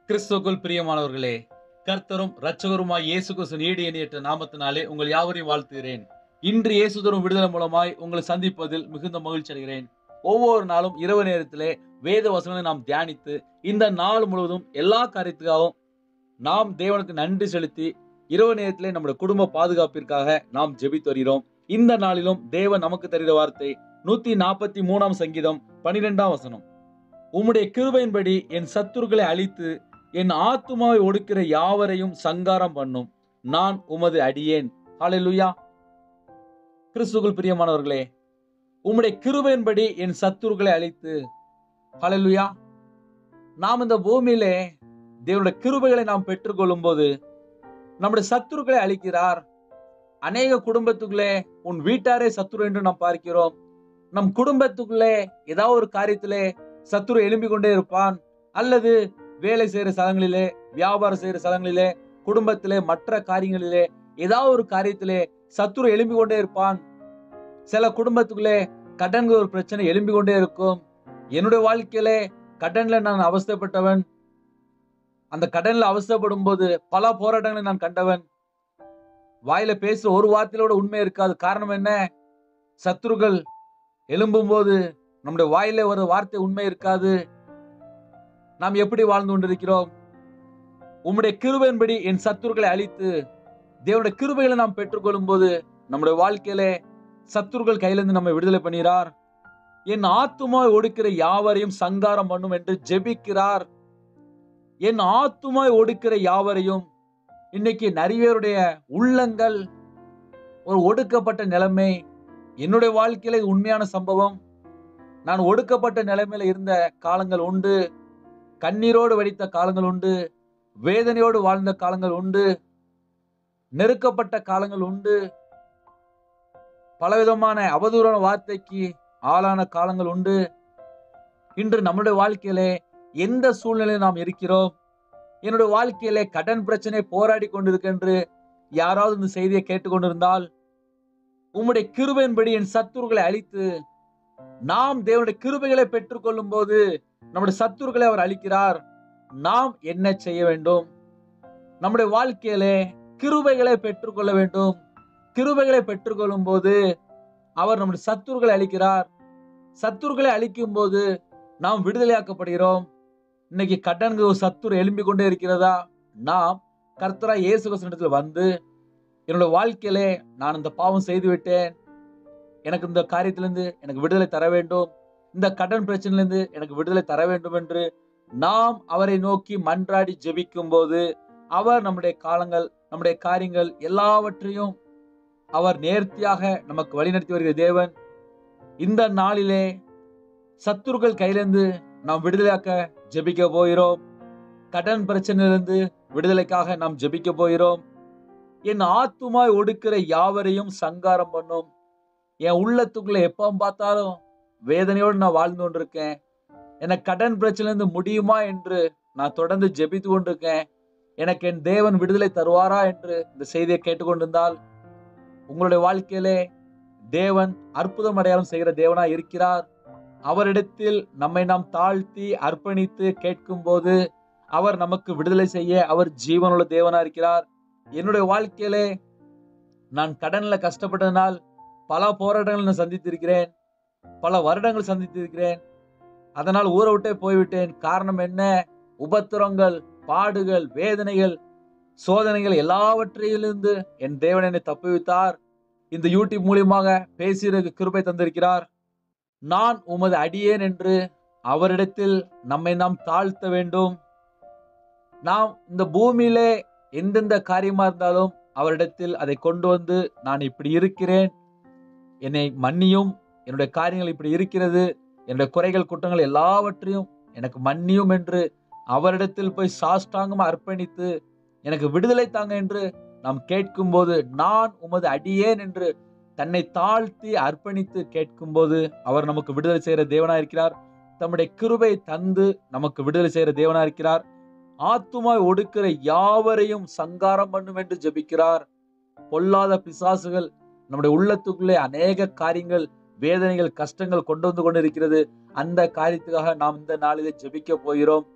கிறிஸ்துவுக்குள் பிரியமானவர்களே கர்த்தரும் இரட்சகருமாய் இயேசு கிறிஸ்து நீடி எண்ணியற்ற நாமத்தினாலே உங்கள் யாவரையும் வாழ்த்துகிறேன் இன்று இயேசு தரும் விடுதலை மூலமாய் உங்களை சந்திப்பதில் மிகுந்த மகிழ்ச்சி அடைகிறேன் ஒவ்வொரு நாளும் இரவு நேரத்திலே வேத வசனங்களை நாம் தியானித்து இந்த நாள் முழுவதும் எல்லா காரியத்துக்காகவும் நாம் தேவனுக்கு நன்றி செலுத்தி இரவு நேரத்திலே நம்முடைய குடும்ப பாதுகாப்பிற்காக நாம் ஜெபித்து வருகிறோம் இந்த நாளிலும் தேவன் நமக்கு தருகிற வார்த்தை நூத்தி நாற்பத்தி மூணாம் சங்கீதம் பனிரெண்டாம் வசனம் உம்முடைய கிருபையின்படி என் சத்துருக்களை அழித்து என் ஆத்துமாவை ஒடுக்கிற யாவரையும் சங்காரம் பண்ணும் நான் உமது அடியேன் ஹalleluya கிறிஸ்துக்குள் பிரியமானவர்களே உம்முடைய கிருபையின்படி என் சத்துருக்களை அழித்து ஹalleluya நாம் இந்த பூமியிலே தேவனுடைய கிருபைகளை நாம் பெற்றுக்கொள்ளும் போது நம்முடைய சத்துருக்களை அழிக்கிறார் அநேக குடும்பத்துக்குள்ளே உன் வீட்டாரே சத்துரு என்று நாம் பார்க்கிறோம் நம் குடும்பத்துக்குள்ளே ஏதாவது ஒரு காரியத்திலே சத்துரு எழும்பிக் கொண்டே இருப்பான் அல்லது வேலை செய்யற ஸ்தலங்களிலே வியாபாரம் செய்யற ஸ்தலங்களிலே குடும்பத்திலே மற்ற காரியங்களிலே ஏதாவது ஒரு காரியத்திலே சத்துரு எழும்பிக் கொண்டே இருப்பான் சில குடும்பத்துக்குள்ளே கடன்கள் ஒரு பிரச்சனை எழும்பிக் கொண்டே இருக்கும் என்னுடைய வாழ்க்கையிலே கடன்ல நான் அவஸ்தைப்பட்டவன் அந்த கடன்ல அவஸ்தைப்படும் போது பல போராட்டங்களை நான் கண்டவன் வாயில பேசுற ஒரு வார்த்தையிலோட உண்மை இருக்காது காரணம் என்ன சத்துருக்கள் எழும்பும் போது நம்முடைய வாயில ஒரு வார்த்தை உண்மை இருக்காது நாம் எப்படி வாழ்ந்து கொண்டிருக்கிறோம் உம்முடைய கிருபையின்படி என் சத்துருக்களை அழித்து தேவனுடைய கிருபைகளை நாம் பெற்றுக்கொள்ளும் போது நம்முடைய வாழ்க்கையிலே சத்துருக்கள் கையிலிருந்து நம்மை விடுதலை பண்ணுகிறார் என் ஆத்துமா ஒடுக்கிற யாவரையும் சங்காரம் பண்ணும் என்று ஜெபிக்கிறார் என் ஆத்துமாய் ஒடுக்கிற யாவரையும் இன்னைக்கு நிறைய பேருடைய உள்ளங்கள் ஒரு ஒடுக்கப்பட்ட நிலைமை என்னுடைய வாழ்க்கையில இது உண்மையான சம்பவம் நான் ஒடுக்கப்பட்ட நிலைமையில இருந்த காலங்கள் உண்டு கண்ணீரோடு வடித்த காலங்கள் உண்டு வேதனையோடு வாழ்ந்த காலங்கள் உண்டு நெருக்கப்பட்ட காலங்கள் உண்டு பலவிதமான அவதூறான வார்த்தைக்கு ஆளான காலங்கள் உண்டு இன்று நம்முடைய வாழ்க்கையிலே எந்த சூழ்நிலையில் நாம் இருக்கிறோம் என்னுடைய வாழ்க்கையிலே கடன் பிரச்சனை போராடி கொண்டிருக்கென்று யாராவது இந்த செய்தியை கேட்டுக்கொண்டிருந்தால் உம்முடைய கிருபையின்படி என் சத்துருக்களை அழித்து நாம் தேவனுடைய கிருபைகளை பெற்றுக்கொள்ளும் போது நம்முடைய சத்துருக்களை அவர் அளிக்கிறார் நாம் என்ன செய்ய வேண்டும் நம்முடைய வாழ்க்கையிலே கிருபைகளை பெற்றுக்கொள்ள வேண்டும் கிருபைகளை பெற்றுக்கொள்ளும் போது அவர் நம்முடைய சத்துருக்களை அளிக்கிறார் சத்துருக்களை அழிக்கும் போது நாம் விடுதலையாக்கப்படுகிறோம் இன்னைக்கு கடன்கள் ஒரு சத்துரு எழும்பிக் கொண்டே இருக்கிறதா நாம் கர்த்தரா இயேசு கிறிஸ்துவிடத்தில் வந்து என்னோட வாழ்க்கையிலே நான் இந்த பாவம் செய்து விட்டேன் எனக்கு இந்த காரியத்திலிருந்து எனக்கு விடுதலை தர வேண்டும் இந்த கடன் பிரச்சனையிலிருந்து எனக்கு விடுதலை தர வேண்டும் என்று நாம் அவரை நோக்கி மன்றாடி ஜெபிக்கும் போது அவர் நம்முடைய காலங்கள் நம்முடைய காரியங்கள் எல்லாவற்றையும் அவர் நேர்த்தியாக நமக்கு வழிநடத்தி வருகிற தேவன் இந்த நாளிலே சத்துருக்கள் கையிலிருந்து நாம் விடுதலையாக்க ஜெபிக்க போகிறோம் கடன் பிரச்சனையிலிருந்து விடுதலைக்காக நாம் ஜெபிக்க போகிறோம் என் ஆத்துமாய் ஒடுக்கிற யாவரையும் சங்காரம் பண்ணும் என் உள்ளத்துக்குள்ள எப்ப பார்த்தாலும் வேதனையோடு நான் வாழ்ந்து கொண்டிருக்கேன் எனக்கு கடன் பிரச்சனையிலிருந்து முடியுமா என்று நான் தொடர்ந்து ஜெபித்து கொண்டிருக்கேன் எனக்கு என் தேவன் விடுதலை தருவாரா என்று இந்த செய்தியை கேட்டுக்கொண்டிருந்தால் உங்களுடைய வாழ்க்கையிலே தேவன் அற்புதம் அடையாளம் செய்கிற தேவனா இருக்கிறார் அவரிடத்தில் நம்மை நாம் தாழ்த்தி அர்ப்பணித்து கேட்கும் போது அவர் நமக்கு விடுதலை செய்ய அவர் ஜீவனுள்ள தேவனா இருக்கிறார் என்னுடைய வாழ்க்கையிலே நான் கடன்ல கஷ்டப்பட்டதனால் பல போராட்டங்கள் நான் சந்தித்திருக்கிறேன் பல வருடங்கள் சந்தித்திருக்கிறேன் அதனால் ஊரை விட்டே போய்விட்டேன் காரணம் என்ன உபத்திரங்கள் பாடுகள் வேதனைகள் சோதனைகள் எல்லாவற்றிலிருந்து என் தேவன் என்னை தப்புவித்தார் இந்த யூடியூப் மூலியமாக பேசுகிறதுக்கு கிருபை தந்திருக்கிறார் நான் உமது அடியேன் என்று அவரிடத்தில் நம்மை நாம் தாழ்த்த வேண்டும் நாம் இந்த பூமியிலே எந்தெந்த காரியமா இருந்தாலும் அவரிடத்தில் அதை கொண்டு வந்து நான் இப்படி இருக்கிறேன் என்னை மன்னியும் என்னுடைய காரியங்கள் இப்படி இருக்கிறது என்னுடைய குறைகள் குற்றங்கள் எல்லாவற்றையும் எனக்கு மன்னியும் என்று அவரிடத்தில் போய் சாஷ்டாங்கமா அர்ப்பணித்து எனக்கு விடுதலை தாங்க என்று நாம் கேட்கும்போது நான் உமது அடியேன் என்று தன்னை தாழ்த்தி அர்ப்பணித்து கேட்கும்போது அவர் நமக்கு விடுதலை செய்கிற தேவனா இருக்கிறார் தம்முடைய கிருபை தந்து நமக்கு விடுதலை செய்கிற தேவனா இருக்கிறார் ஆத்துமாய் ஒடுக்கிற யாவரையும் சங்காரம் பண்ணும் என்று ஜெபிக்கிறார் பொல்லாத பிசாசுகள் நம்முடைய உள்ளத்துக்குள்ளே அநேக காரியங்கள் வேதனைகள் கஷ்டங்கள் கொண்டு வந்து கொண்டிருக்கிறது அந்த காரியத்துக்காக நாம் இந்த நாளிலே ஜெபிக்க போகிறோம்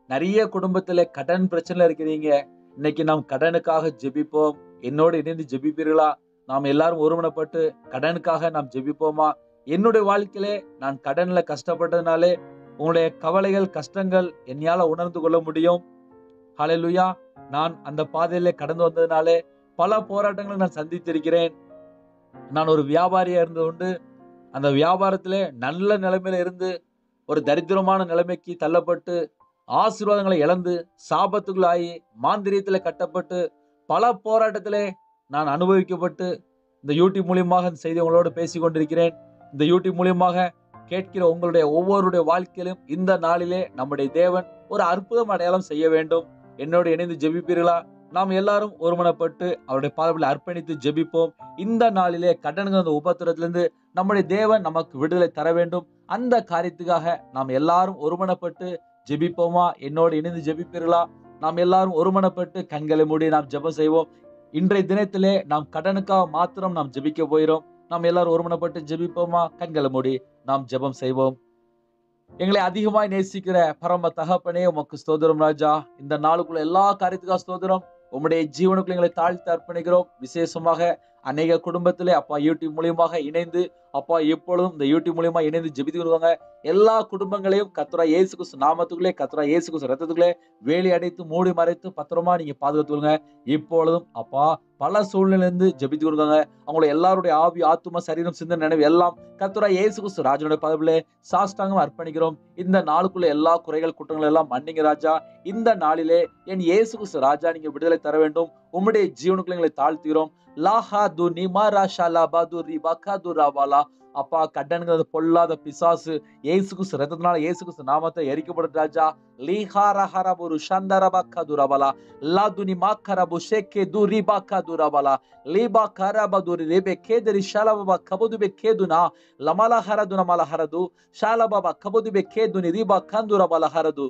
நிறைய குடும்பத்துல கடன் பிரச்சனை இருக்கிறீங்க இன்னைக்கு நாம் கடனுக்காக ஜெபிப்போம் என்னோடு இணைந்து ஜெபிப்பீர்களா நாம் எல்லாரும் ஒருமனப்பட்டு கடனுக்காக நாம் ஜெபிப்போமா என்னுடைய வாழ்க்கையிலே நான் கடன்ல கஷ்டப்பட்டதுனாலே உங்களுடைய கவலைகள் கஷ்டங்கள் என்னால உணர்ந்து கொள்ள முடியும் ஹalleluya நான் அந்த பாதையில கடந்து வந்ததுனாலே பல போராட்டங்களை நான் சந்தித்திருக்கிறேன் நான் ஒரு வியாபாரியா இருந்து கொண்டு அந்த வியாபாரத்திலே நல்ல நிலைமையில இருந்து ஒரு தரித்திரமான நிலைமைக்கு தள்ளப்பட்டு ஆசீர்வாதங்களை இழந்து சாபத்துக்குள்ளாகி மாந்திரியத்துல கட்டப்பட்டு பல போராட்டத்திலே நான் அனுபவிக்கப்பட்டு இந்த யூடியூப் மூலியமாக இந்த செய்தி உங்களோடு பேசிக் கொண்டிருக்கிறேன் இந்த யூடியூப் மூலியமாக கேட்கிற உங்களுடைய ஒவ்வொருடைய வாழ்க்கையிலும் இந்த நாளிலே நம்முடைய தேவன் ஒரு அற்புதம் அடையாளம் செய்ய வேண்டும் என்னோடு இணைந்து ஜெபிப்பீர்களா நாம் எல்லாரும் ஒருமனப்பட்டு அவருடைய பாதத்தில் அர்ப்பணித்து ஜெபிப்போம் இந்த நாளிலே கடன்கள் அந்த உபத்திரத்திலிருந்து நம்முடைய தேவன் நமக்கு விடுதலை தர வேண்டும் அந்த காரியத்துக்காக நாம் எல்லாரும் ஒருமனப்பட்டு ஜெபிப்போமா என்னோடு இணைந்து ஜெபிப்பீர்களா நாம் எல்லாரும் ஒருமனப்பட்டு கண்களை மூடி நாம் ஜெபம் செய்வோம் இன்றைய தினத்திலே நாம் கடனுக்காக மாத்திரம் நாம் ஜெபிக்க போகிறோம் நாம் எல்லாரும் ஒருமனப்பட்டு ஜெபிப்போமா கண்களை மூடி நாம் ஜெபம் செய்வோம் எங்களை அதிகமாய் நேசிக்கிற பரம தகப்பனே உமக்கு ஸ்தோத்திரம் ராஜா இந்த நாளுக்குள்ள எல்லா காரியத்துக்காக ஸ்தோத்திரம் உம்முடைய ஜீவனுக்குள்ள எங்களை தாழ்த்தி அர்ப்பணிக்கிறோம் விசேஷமாக அநேக குடும்பத்திலே அப்பா யூடியூப் மூலியமாக இணைந்து அப்பா எப்பொழுதும் இந்த யூடியூப் மூலியமா இணைந்து ஜெபித்து கொள்வாங்க எல்லா குடும்பங்களையும் கத்துரா இயேசு கிறிஸ்து நாமத்துக்குள்ளே கத்துரா இயேசு கிறிஸ்து ரத்தத்துக்குள்ளே வேலி அடைத்து மூடி மறைத்து பத்திரமா நீங்க பாதுகாத்துக்கொள்ளுங்க இப்பொழுதும் அப்பா பல சூழ்நிலையிலிருந்து ஜெபித்து கொடுங்க அவங்களோட எல்லாருடைய ஆவி ஆத்தும சரீரம் சிந்தனை நினைவு எல்லாம் கத்துரா இயேசு கிறிஸ்து ராஜனுடைய பதவியிலே சாஷ்டாங்கம் அர்ப்பணிக்கிறோம் இந்த நாளுக்குள்ள எல்லா குறைகள் குற்றங்கள் எல்லாம் மன்னிங்க ராஜா இந்த நாளிலே என் இயேசு கிறிஸ்து ராஜா நீங்க விடுதலை தர வேண்டும் உம்முடைய ஜீவனுக்குள்ள எங்களை தாழ்த்துகிறோம் லாஹா து நிமாரா ஷாலா பாது ரிபா து ராபாலா அப்பா கடன்கிறது பொல்லாத பிசாசு ஏசு கிறிஸ்து ரத்தத்தினால ஏசு கிறிஸ்து நாமத்தை எரிக்கப்படும் ராஜா லீஹாரா ஹரபுரு ஷந்தரபா துரபலா லாதுனி மாக்கரபு ஷேக்கே து ரிபாக்கா துரபலா லீபா கரப துரி ರೇಬೆ ಕೇದರಿ ಶಾಲಬಾಬ ಕಬದು ಬೆ ಕೇದುನ ಲಮಲ ಹರದು ನಮಲ ಹರದು ಶಾಲಬಾಬ ಕಬದು ಬೆ ಕೇದುನಿ ರಿಬಾ ಕಂದುರ ಬಲ ಹರದು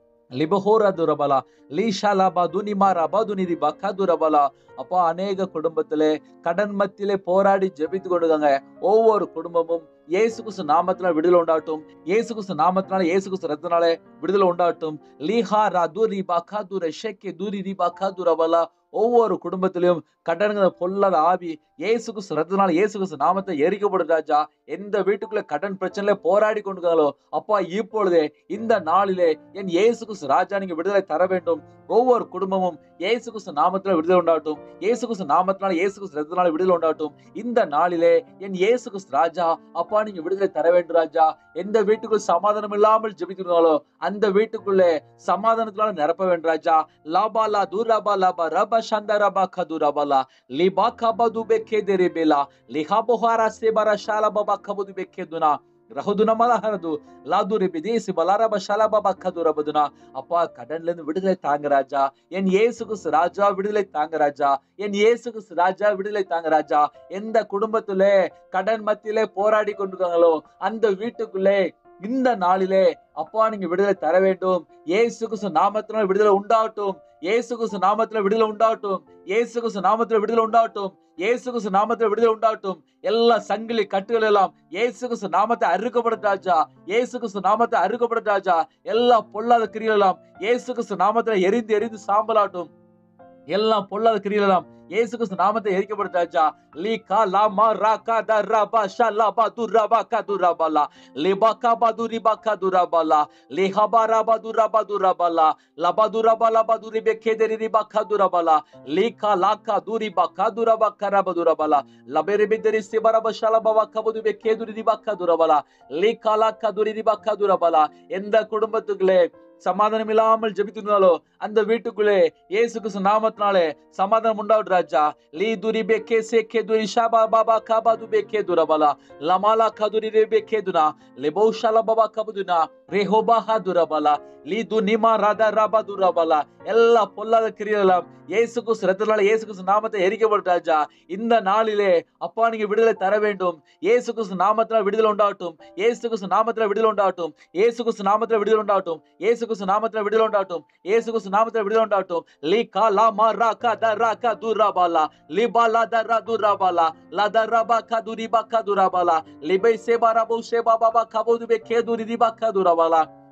லிபஹோர துரபல லீஷாலா பதுனி மாரா பதுனி ரிபா கதுரபல அப்பா அநேக குடும்பத்திலே கடன் மத்தியிலே போராடி ஜெபித்து கொண்டுதாங்க ஒவ்வொரு குடும்பமும் இயேசு கிறிஸ்து நாமத்தினால விடுதலை உண்டாட்டும் இயேசு கிறிஸ்து நாமத்தினால இயேசு கிறிஸ்து ரத்தனால விடுதலை உண்டாட்டும் லீஹா ரா தூரி பா காதுர ஷெக்கே தூரி ரிபா காதுரபல ஒவ்வொரு குடும்பத்திலும் கடன்களை பொல்லாத ஆவி இயேசு கிறிஸ்து ரத்தனால இயேசு கிறிஸ்து நாமத்தை எரிக்கப்படும் ராஜா எந்த வீட்டுக்குள்ள கடன் பிரச்சனையில போராடி கொண்டுங்களோ அப்பா இப்பொழுதே இந்த நாளிலே என் இயேசு கிறிஸ்து ராஜா நீங்க விடுதலை தர வேண்டும் ஒவ்வொரு குடும்பமும் இயேசு கிறிஸ்து நாமத்தினால விடுதலை உண்டாட்டும் இயேசு கிறிஸ்து நாமத்தினால இயேசு கிறிஸ்து ரத்தனால விடுதலை உண்டாட்டும் இந்த நாளிலே என் இயேசு கிறிஸ்து ராஜா அப்பா நீங்க விடுதலை தர வேண்டும் ராஜா எந்த வீட்டுக்குள் சமாதானம் இல்லாமல் ஜெபிக்கிறாங்களோ அந்த வீட்டுக்குள்ளே சமாதானத்தினால நிரப்ப வேண்டும் ராஜா லாபாலா தூராபா லாபா ரபா சந்தா ரபா கதுராபாலா லிபா கபது பெக்கே தெரிபேலா லிஹா பொஹாரா சேபாரா ஷாலா பாபா கபது பெக்கே துனா ரஹதுன மலஹரது லாதுரி பிதேசி பலாரப ஷலபப கதுரபதுனா அப்பா கடன்ல இருந்து விடுதலை தாங்க ராஜா என் இயேசு கிறிஸ்து ராஜா விடுதலை தாங்க ராஜா என் இயேசு கிறிஸ்து ராஜா விடுதலை தாங்க ராஜா எந்த குடும்பத்திலே கடன் மத்தியிலே போராடி கொண்டிருக்காங்களோ அந்த வீட்டுக்குள்ளே இந்த நாளிலே அப்பா நீங்க விடுதலை தர வேண்டும் இயேசு கிறிஸ்து நாமத்தினால் விடுதலை உண்டாகட்டும் இயேசு கிறிஸ்து நாமத்துல விடுதலை உண்டாகட்டும் இயேசு கிறிஸ்து நாமத்துல விடுதலை உண்டாகட்டும் இயேசு கிறிஸ்து நாமத்துல விடுதலை உண்டாகட்டும் எல்லா சங்கிலி கட்டுகள் எல்லாம் இயேசு கிறிஸ்து நாமத்தை அறுக்கப்படும் ராஜா இயேசு கிறிஸ்து நாமத்தை அறுக்கப்படும் ராஜா எல்லா பொல்லாத கிரிகள் எல்லாம் இயேசு கிறிஸ்து நாமத்துல எரிந்து எரிந்து சாம்பலாட்டும் எல்லாம் பொல்லாத கிரிகள் எல்லாம் இயேசு கிறிஸ்து நாமத்தை எரிக்கப்படும் ராஜா லீ கா லா மா ரா கா த ரா பா ஷா லா பா து ரா பா கா து ரா பா லா லி பா கா பா து ரி பா கா து ரா பா லா லி ஹா பா ரா பா து ரா பா து ரா பா லா லா பா து ரா பா லா பா து ரி பெ கே தெ ரி ரி பா கா து ரா பா லா லீ கா லா கா து ரி பா கா து ரா பா கா ரா பா து ரா பா லா லா பெ ரி பெ தெ ரி சி பா ரா பா ஷா லா பா வா கா பு து பெ கே து ரி ரி பா கா து ரா பா லா லீ கா லா கா து ரி ரி பா கா து ரா பா லா எந்த குடும்பத்துக்குள்ளே சமாதானம் இல்லாமல் ஜெபித்திருந்தாலோ அந்த வீட்டுக்குள்ளே இயேசு கிறிஸ்து நாமத்தினாலே சமாதானம் உண்டாவது ராஜா லீ துரி பெக்கே சேக்கே துரி ஷாபா பாபா காபா து பெக்கே துரபலா லமாலா கதுரி ரே பெக்கே துனா லெபோ ஷாலா பாபா கபுதுனா ரெஹோபா ஹா துரபலா லீ து நிமா ராதா ராபா துரபலா எல்லா பொல்லாத கிரியெல்லாம் இயேசு கிறிஸ்து ரத்தனால இயேசு கிறிஸ்து நாமத்தை எரிக்கப்படும் ராஜா இந்த நாளிலே அப்பா நீங்க விடுதலை தர வேண்டும் இயேசு கிறிஸ்து நாமத்தினால் விடுதலை உண்டாகட்டும் இயேசு கிறிஸ்து நாமத்தினால் விடுதலை உண்டாகட்டும் இயேசு கிறிஸ்து நாமத்தினால் விடுதலை உண்டாகட்டும் இயேசு கிறிஸ்து நாமத்தினால் விடுதலை உண்டாகட்டும் இயேசு கிறிஸ்து நாமத்தினால் விடுதலை உண்டாகட்டும் லீ கா லா மா ரா கா த ரா கா து ரா பா லா லி பா லா த ரா து ரா பா லா லா த ரா பா கா து ரி பா கா து ரா பா லா லி பை சே பா ரா பு சே பா பா பா கா பு து பெ கே து ரி ரி பா கா து ரா பா லா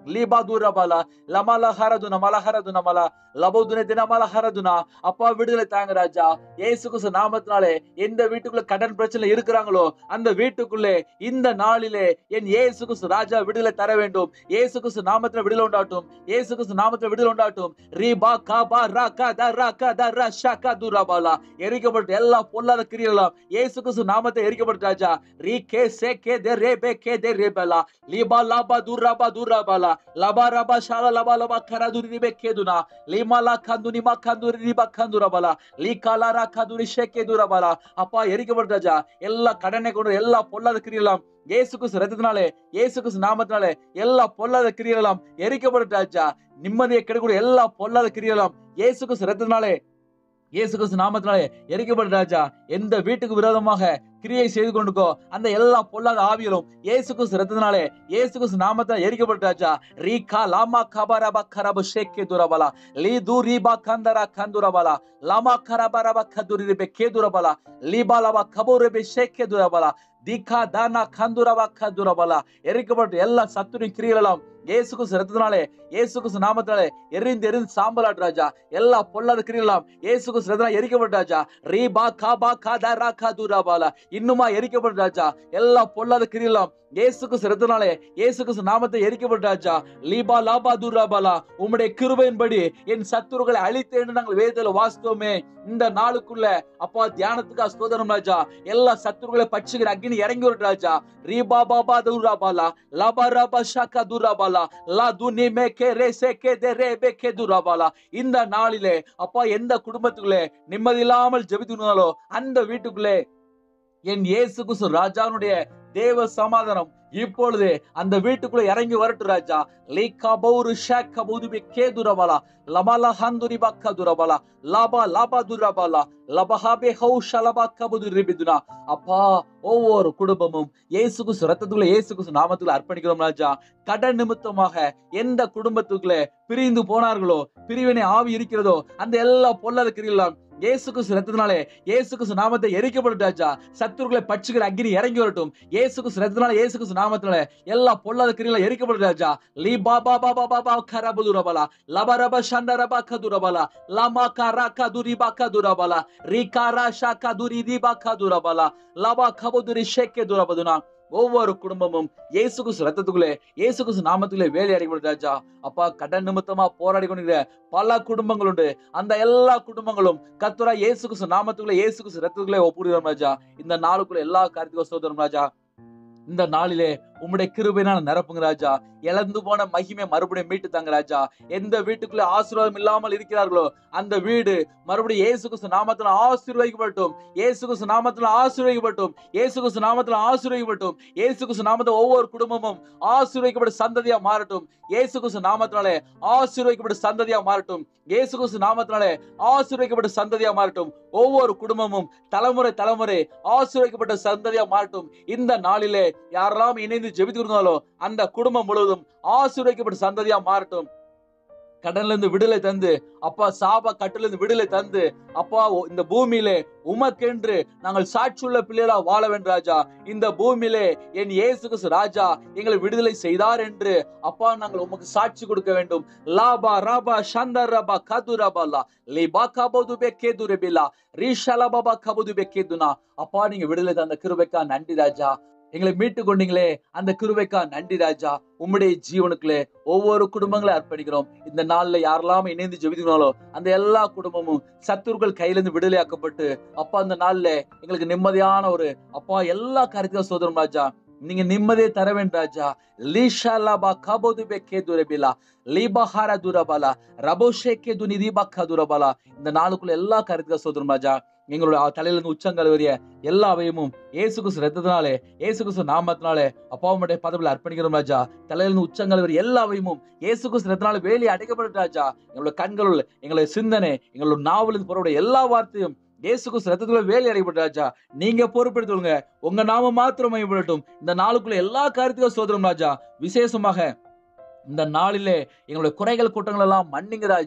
லீபா தூரபால லமல ஹரதுன மல ஹரதுன மல லபோதுன தினமல ஹரதுனா அப்பா விடுதலை தாங்க ராஜா ஏசு கிறிஸ்து நாமத்தினாலே எந்த வீட்டுக்குள்ள கடன் பிரச்சனை இருக்கிறாங்களோ அந்த வீட்டுக்குள்ளே இந்த நாளிலே என் ஏசு கிறிஸ்து ராஜா விடுதலை தர வேண்டும் ஏசு கிறிஸ்து நாமத்துல விடுதலை உண்டாட்டும் ஏசு கிறிஸ்து நாமத்துல விடுதலை உண்டாட்டும் ரீபா காபா ரா கா த ரா கா த ரா ஷா கா துராபாலா எரிக்கப்பட்ட எல்லா பொல்லாத கிரியலாம் ஏசு கிறிஸ்து நாமத்தை எரிக்கப்பட்ட ராஜா ரீ கே சே கே தே ரே பே கே தே ரே பலா லீபா லாபா துராபா துராபாலா லபா ரபா ஷாலா லபா லபா கரா துரி பே கேதுனா லீமா லா கந்துனி மா கந்துரி ரிபா கந்துரபாலா லீ காலாரா கதுரி ஷேக்கே துரபாலா அப்பா எரிக்கப்பட்ட ராஜா எல்லா கடனை கொண்டு எல்லா பொல்லாத கிரியலாம் இயேசு கிறிஸ்து ரத்தத்தினாலே இயேசு கிறிஸ்து நாமத்தினாலே எல்லா பொல்லாத கிரியலாம் எரிக்கப்பட்ட ராஜா நிம்மதியை கெடுக்கூடிய எல்லா பொல்லாத கிரியலாம் இயேசு கிறிஸ்து ரத்தத்தினாலே இயேசு கிறிஸ்து நாமத்தினாலே எரிக்கப்பட்ட ராஜா எந்த வீட்டுக்கு விரோதமாக கிரியை செய்து கொண்டுக்கோ அந்த எல்லா பொல்லாத ஆவிகளும் இயேசு கிறிஸ்து ரத்தத்தினாலே இயேசு கிறிஸ்து நாமத்தால் எரிக்கப்பட்ட ராஜா ரீகா லாமா கபரபா கரபு ஷேக்கே துரபலா லீ தூரிபா கந்தரா கந்துரபலா லாமா கரபரபா கதுரிபே கேதுரபலா லீபா லபா கபூரிபே ஷேக்கே துரபலா தீகா தானா கந்துரபா கதுரபலா எரிக்கப்பட்ட எல்லா சத்துரின் கிரியலாம் இயேசு கிறிஸ்து ரத்தத்தினாலே இயேசு கிறிஸ்து நாமத்தினாலே எரிந்து எரிந்து சாம்பலாட் ராஜா எல்லா பொல்லாத கிரியலாம் இயேசு கிறிஸ்து ரத்தத்தினால எரிக்கப்பட்ட ராஜா ரீபா காபா காதா ரா கதுரபாலா இன்னுமா எரிக்கப்பட்ட ராஜா எல்லா பொல்லாத கிரியலாம் இயேசு கிறிஸ்து ரத்தனாலே இயேசு கிறிஸ்து நாமத்தை எரிக்கப்பட்ட ராஜா லீபா லாபா துராபாலா உம்முடைய கிருபையின்படி என் சத்துருக்களை அழித்தேன்னு நாங்கள் வேதத்துல வாசித்தோமே இந்த நாளுக்குள்ள அப்பா தியானத்துக்கு ஸ்தோதரம் ராஜா எல்லா சத்துருக்களை பட்சிக்கிற அக்னி இறங்கி வரும் ராஜா ரீபா பாபா துராபாலா லாபா ராபா ஷாக்கா துராபாலா லா துனி மே கே ரே சே கே தே ரே பே கே துராபாலா இந்த நாளிலே அப்பா எந்த குடும்பத்துக்குள்ளே நிம்மதி இல்லாமல் ஜெபித்துனாலோ அந்த வீட்டுக்குள்ளே என் இயேசு கிறிஸ்து ராஜானுடைய தேவ சமாதானம் இப்பொழுது அந்த வீட்டுக்குள்ள இறங்கி வரட்டும் ராஜா லீகா பௌரு ஷாக்கா பௌதுபி கே துரபலா லமலா ஹந்துரி பக்கா துரபலா லாபா லாபா துரபலா லபஹாபே ஹௌஷலபா கபுது ரிபிதுனா அப்பா ஒவ்வொரு குடும்பமும் இயேசு கிறிஸ்து ரத்தத்துக்குள்ள இயேசு கிறிஸ்து நாமத்துக்குள்ள அர்ப்பணிக்கிறோம் ராஜா கடன் நிமித்தமாக எந்த குடும்பத்துக்குள்ள பிரிந்து போனார்களோ பிரிவினை ஆவி இருக்கிறதோ அந்த எல்லா பொல்லாத கிரியெல்லாம் இயேசு கிறிஸ்து ரத்தத்தினாலே இயேசு கிறிஸ்து நாமத்தை எரிக்கப்பட்டாச்சா சத்துருக்களை பட்சிக்கிற அக்னி இறங்கி வரட்டும் இயேசு கிறிஸ்து ரத்தத்தினால இயேசு கிறிஸ்து நாமத்தினால எல்லா பொல்லாத கிரிகளை எரிக்கப்பட்டாச்சா லீ பா பா பா பா பா பா கரபு துரபலா லப ரப ஷண்ட ரப கதுரபலா லமா கரா கதுரி பா கதுரபலா ரீ காரா ஷா கதுரி தி பா கதுரபலா லபா கபுதுரி ஷேக்கே துரபதுனா ஒவ்வொரு குடும்பமும் இயேசு கிறிஸ்து ரத்தத்துக்குள்ளே இயேசு கிறிஸ்து நாமத்துக்குள்ளே வேலை அடைக்கப்படும் ராஜா அப்பா கடன் நிமித்தமா போராடி கொண்டிருக்கிற பல குடும்பங்கள் உண்டு அந்த எல்லா குடும்பங்களும் கத்துரா இயேசு கிறிஸ்து நாமத்துக்குள்ளே இயேசு கிறிஸ்து ரத்தத்துக்குள்ளே ஒப்புடுகிறோம் ராஜா இந்த நாளுக்குள்ள எல்லா காரியத்துக்கும் சோதரம் ராஜா இந்த நாளிலே உம்முடைய கிருபையினால நிரப்புங்க ராஜா இழந்து போன மகிமை மறுபடியும் மீட்டு தாங்க ராஜா எந்த வீட்டுக்குள்ள ஆசீர்வாதம் இல்லாமல் இருக்கிறார்களோ அந்த வீடு மறுபடியும் இயேசு கிறிஸ்து நாமத்துல ஆசீர்வதிக்கப்பட்டும் இயேசு கிறிஸ்து நாமத்துல ஆசீர்வதிக்கப்பட்டும் இயேசு கிறிஸ்து நாமத்துல ஆசீர்வதிக்கப்பட்டும் இயேசு கிறிஸ்து நாமத்துல ஒவ்வொரு குடும்பமும் ஆசீர்வதிக்கப்பட்ட சந்ததியா மாறட்டும் இயேசு கிறிஸ்து நாமத்தினாலே ஆசீர்வதிக்கப்பட்ட சந்ததியா மாறட்டும் இயேசு கிறிஸ்து நாமத்தினாலே ஆசீர்வதிக்கப்பட்ட சந்ததியா மாறட்டும் ஒவ்வொரு குடும்பமும் தலைமுறை தலைமுறை ஆசீர்வதிக்கப்பட்ட சந்ததியா மாறட்டும் இந்த நாளிலே யாரெல்லாம் இணைந்து ஜெபித்து இருந்தாலோ அந்த குடும்பம் முழுவதும் ஆசீர்வதிக்கப்பட்ட சந்ததியா மாறட்டும் கடன்ல இருந்து விடுதலை தந்து அப்பா சாப கட்டுல இருந்து விடுதலை தந்து அப்பா ஒ- இந்த பூமியிலே உமக்கென்று நாங்கள் சாட்சியுள்ள பிள்ளைகளா வாழ வேண்டும் ராஜா இந்த பூமியிலே என் இயேசு கிறிஸ்து ராஜா எங்களை விடுதலை செய்தார் என்று அப்பா நாங்கள் உமக்கு சாட்சி கொடுக்க வேண்டும் லாபா ராபா சந்தர் ரபா கது ரபாலா லிபா கபது பெக்கேது ரெபிலா ரீஷலா பாபா கபது பெக்கேதுனா அப்பா நீங்க விடுதலை தந்த கிருபைக்கா நன்றி ராஜா எங்களை மீட்டு கொண்டீங்களே அந்த கிருபைக்கா நன்றி ராஜா உம்முடைய ஜீவனுக்குள்ளே ஒவ்வொரு குடும்பங்களை அர்ப்பணிக்கிறோம் இந்த நாள்ல யாரெல்லாம் இணைந்து ஜெபிக்கிறாங்களோ அந்த எல்லா குடும்பமும் சத்துருக்கள் கையில இருந்து விடுதலையாக்கப்பட்டு அப்பா அந்த நாள்ல எங்களுக்கு நிம்மதியான ஒரு அப்பா எல்லா காரியத்தையும் சோதரம் ராஜா நீங்க நிம்மதியை தர வேண்டும் ராஜா லீஷா லாபா கபோது பெக்கே துரபிலா லீபஹார துரபலா ரபோஷேக்கே துனி தீபக்கா துரபலா இந்த நாளுக்குள்ள எல்லா காரியத்தையும் சோதரம் ராஜா எங்களோட தலையில இருந்து உச்சங்கள் வரைய எல்லா அவையமும் ஏசு கிறிஸ்து ரத்தத்தினாலே ஏசு கிறிஸ்து நாமத்தினாலே அப்பாவுடைய பதவியில் அர்ப்பணிக்கிறோம் ராஜா தலையில இருந்து உச்சங்கள் வரை எல்லா அவையும் ஏசு கிறிஸ்து ரத்தத்தினால வேலி அடைக்கப்பட்ட ராஜா எங்களோட கண்களுள் எங்களுடைய சிந்தனை எங்களோட நாவலின் பொருளுடைய எல்லா வார்த்தையும் இயேசு கிறிஸ்து ரத்தத்துல வேலை அடைக்கப்பட்ட ராஜா நீங்க பொறுப்பெடுத்துங்க உங்க நாம மாத்திரம் மையப்படட்டும் இந்த நாளுக்குள்ள எல்லா காரியத்துக்கும் சோதரம் ராஜா விசேஷமாக இந்த நாளிலே எங்களுடைய குறைகள் கூட்டங்கள் எல்லாம் மன்னிங்க ராஜா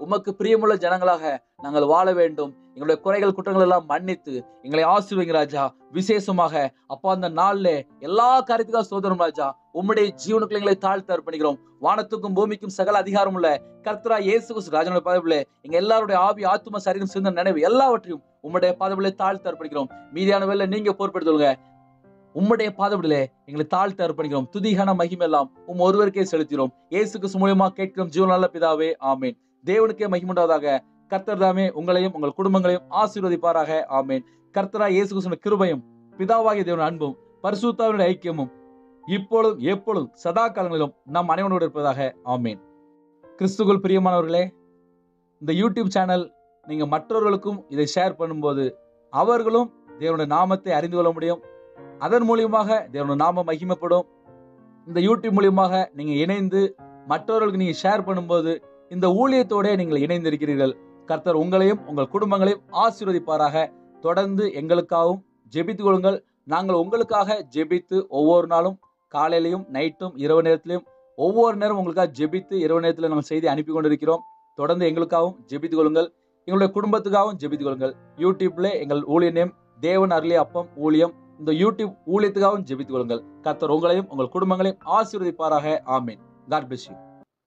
உமக்கு பிரியமுள்ள ஜனங்களாக நாங்கள் வாழ வேண்டும் எங்களுடைய குறைகள் குற்றங்கள் எல்லாம் மன்னித்து எங்களை ஆசீர்வதிங்க ராஜா விசேஷமாக அப்பா அந்த நாள்ல எல்லா காரியத்துக்காக சோதரம் ராஜா உம்முடைய ஜீவனுக்குள்ள எங்களை தாழ்த்து அர்ப்பணிக்கிறோம் வானத்துக்கும் பூமிக்கும் சகல அதிகாரம் உள்ள கர்த்தரா இயேசு கிறிஸ்து ராஜனுடைய பதவியிலே எங்க எல்லாருடைய ஆவி ஆத்தும சரீரம் சிந்தன நினைவு எல்லாவற்றையும் உம்முடைய பாதவிலே தாழ்த்து அர்ப்பணிக்கிறோம் மீதியான வேலை நீங்க பொறுப்பெடுத்துங்க உம்முடைய பாதவிடலே எங்களை தாழ்த்து அர்ப்பணிக்கிறோம் துதிகான மகிமெல்லாம் உம் ஒருவருக்கே செலுத்தினோம் இயேசு கிறிஸ்து மூலியமா கேட்கிறோம் ஜீவன் நல்ல பிதாவே ஆமேன் தேவனுக்கே மகிமுண்டாவதாக கர்த்தர் தாமே உங்களையும் உங்கள் குடும்பங்களையும் ஆசீர்வதிப்பாராக ஆமேன் கர்த்தரா இயேசு கிறிஸ்துவின் கிருபையும் பிதாவாகிய தேவன் அன்பும் பரிசுத்தாவினுடைய ஐக்கியமும் இப்பொழுதும் எப்பொழுதும் சதா காலங்களிலும் நம் அனைவனோடு இருப்பதாக ஆமேன் கிறிஸ்துக்குள் பிரியமானவர்களே இந்த யூடியூப் சேனல் நீங்க மற்றவர்களுக்கும் இதை ஷேர் பண்ணும்போது அவர்களும் தேவனுடைய நாமத்தை அறிந்து கொள்ள முடியும் அதன் மூலியமாக தேவனுடைய நாமம் மகிமைப்படும் இந்த யூடியூப் மூலியமாக நீங்க இணைந்து மற்றவர்களுக்கு நீங்க ஷேர் பண்ணும்போது இந்த ஊழியத்தோட நீங்கள் இணைந்திருக்கிறீர்கள் கர்த்தர் உங்களையும் உங்கள் குடும்பங்களையும் ஆசீர்வதிப்பாராக தொடர்ந்து எங்களுக்காகவும் ஜெபித்துக் கொள்ளுங்கள் நாங்கள் உங்களுக்காக ஜெபித்து ஒவ்வொரு நாளும் காலையிலையும் நைட்டும் இரவு நேரத்திலையும் ஒவ்வொரு நேரம் உங்களுக்காக ஜெபித்து இரவு நேரத்தில் நாங்கள் செய்தி அனுப்பி கொண்டிருக்கிறோம் தொடர்ந்து எங்களுக்காகவும் ஜெபித்துக் கொள்ளுங்கள் எங்களுடைய குடும்பத்துக்காகவும் ஜெபித்துக் கொள்ளுங்கள் யூடியூப்ல எங்கள் ஊழிய நேம் தேவன் அருளிய அப்பம் ஊழியம் இந்த யூடியூப் ஊழியத்துக்காகவும் ஜெபித்துக் கொள்ளுங்கள் கர்த்தர் உங்களையும் உங்கள் குடும்பங்களையும் ஆசீர்வதிப்பாராக ஆமீன் god bless you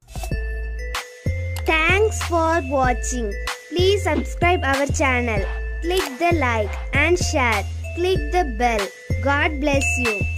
Thanks for watching. Please subscribe our channel. Click the like and share. Click the bell. God bless you.